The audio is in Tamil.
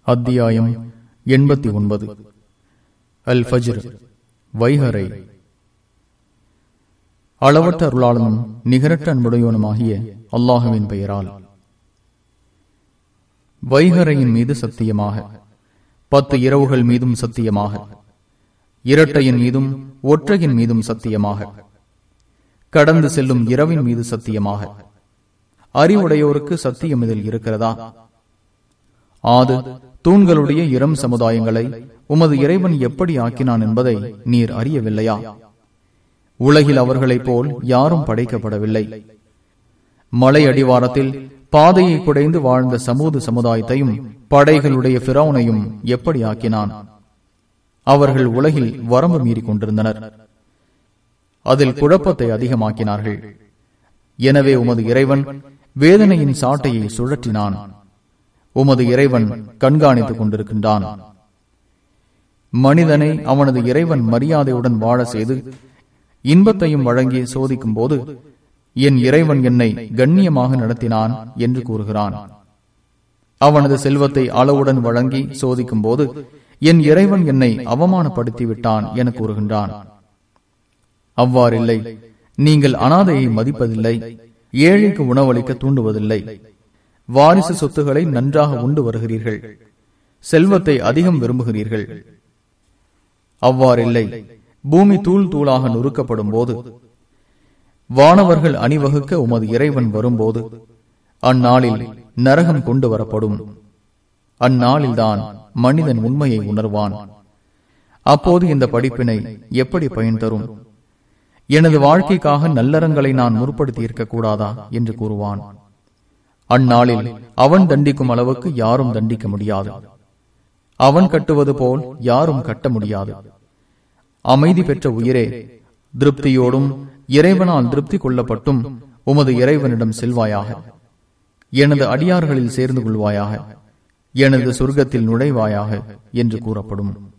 அத்தியாயம் எண்பத்தி ஒன்பது அல் ஃபஜ்ர் வைஹரை அளவற்ற அருளாளனும் நிகரற்ற அன்புடையவனுமாகிய அல்லாஹுவின் பெயரால் வைகரையின் மீது சத்தியமாக பத்து இரவுகள் மீதும் சத்தியமாக இரட்டையின் மீதும் ஒற்றையின் மீதும் சத்தியமாக கடந்து செல்லும் இரவின் மீது சத்தியமாக அறிவுடையோருக்கு சத்தியம் இதில் இருக்கிறதா ஆது தூண்களுடைய இரம் சமுதாயங்களை உமது இறைவன் எப்படி ஆக்கினான் என்பதை நீர் அறியவில்லையா உலகில் அவர்களைப் போல் யாரும் படைக்கப்படவில்லை மலை அடிவாரத்தில் பாதையை குடைந்து வாழ்ந்த சமூக சமுதாயத்தையும் படைகளுடைய பிறவுனையும் எப்படி ஆக்கினான் அவர்கள் உலகில் வரம்பு மீறிக் கொண்டிருந்தனர் அதில் குழப்பத்தை அதிகமாக்கினார்கள் எனவே உமது இறைவன் வேதனையின் சாட்டையை சுழற்றினான் உமது இறைவன் கண்காணித்துக் கொண்டிருக்கின்றான் மனிதனை அவனது இறைவன் மரியாதையுடன் வாழ செய்து இன்பத்தையும் வழங்கி சோதிக்கும் போது என் இறைவன் என்னை கண்ணியமாக நடத்தினான் என்று கூறுகிறான் அவனது செல்வத்தை அளவுடன் வழங்கி சோதிக்கும் போது என் இறைவன் என்னை அவமானப்படுத்தி விட்டான் என கூறுகின்றான் அவ்வாறில்லை நீங்கள் அனாதையை மதிப்பதில்லை ஏழைக்கு உணவளிக்க தூண்டுவதில்லை வாரிசு சொத்துக்களை நன்றாக உண்டு வருகிறீர்கள் செல்வத்தை அதிகம் விரும்புகிறீர்கள் அவ்வாறில்லை பூமி தூள் தூளாக நொறுக்கப்படும் போது வானவர்கள் அணிவகுக்க உமது இறைவன் வரும்போது அந்நாளில் நரகம் கொண்டு வரப்படும் அந்நாளில்தான் மனிதன் உண்மையை உணர்வான் அப்போது இந்த படிப்பினை எப்படி பயன் தரும் எனது வாழ்க்கைக்காக நல்லறங்களை நான் முற்படுத்தி இருக்கக்கூடாதா என்று கூறுவான் அந்நாளில் அவன் தண்டிக்கும் அளவுக்கு யாரும் தண்டிக்க முடியாது அவன் கட்டுவது போல் யாரும் கட்ட முடியாது அமைதி பெற்ற உயிரே திருப்தியோடும் இறைவனால் திருப்தி கொள்ளப்பட்டும் உமது இறைவனிடம் செல்வாயாக எனது அடியார்களில் சேர்ந்து கொள்வாயாக எனது சொர்க்கத்தில் நுழைவாயாக என்று கூறப்படும்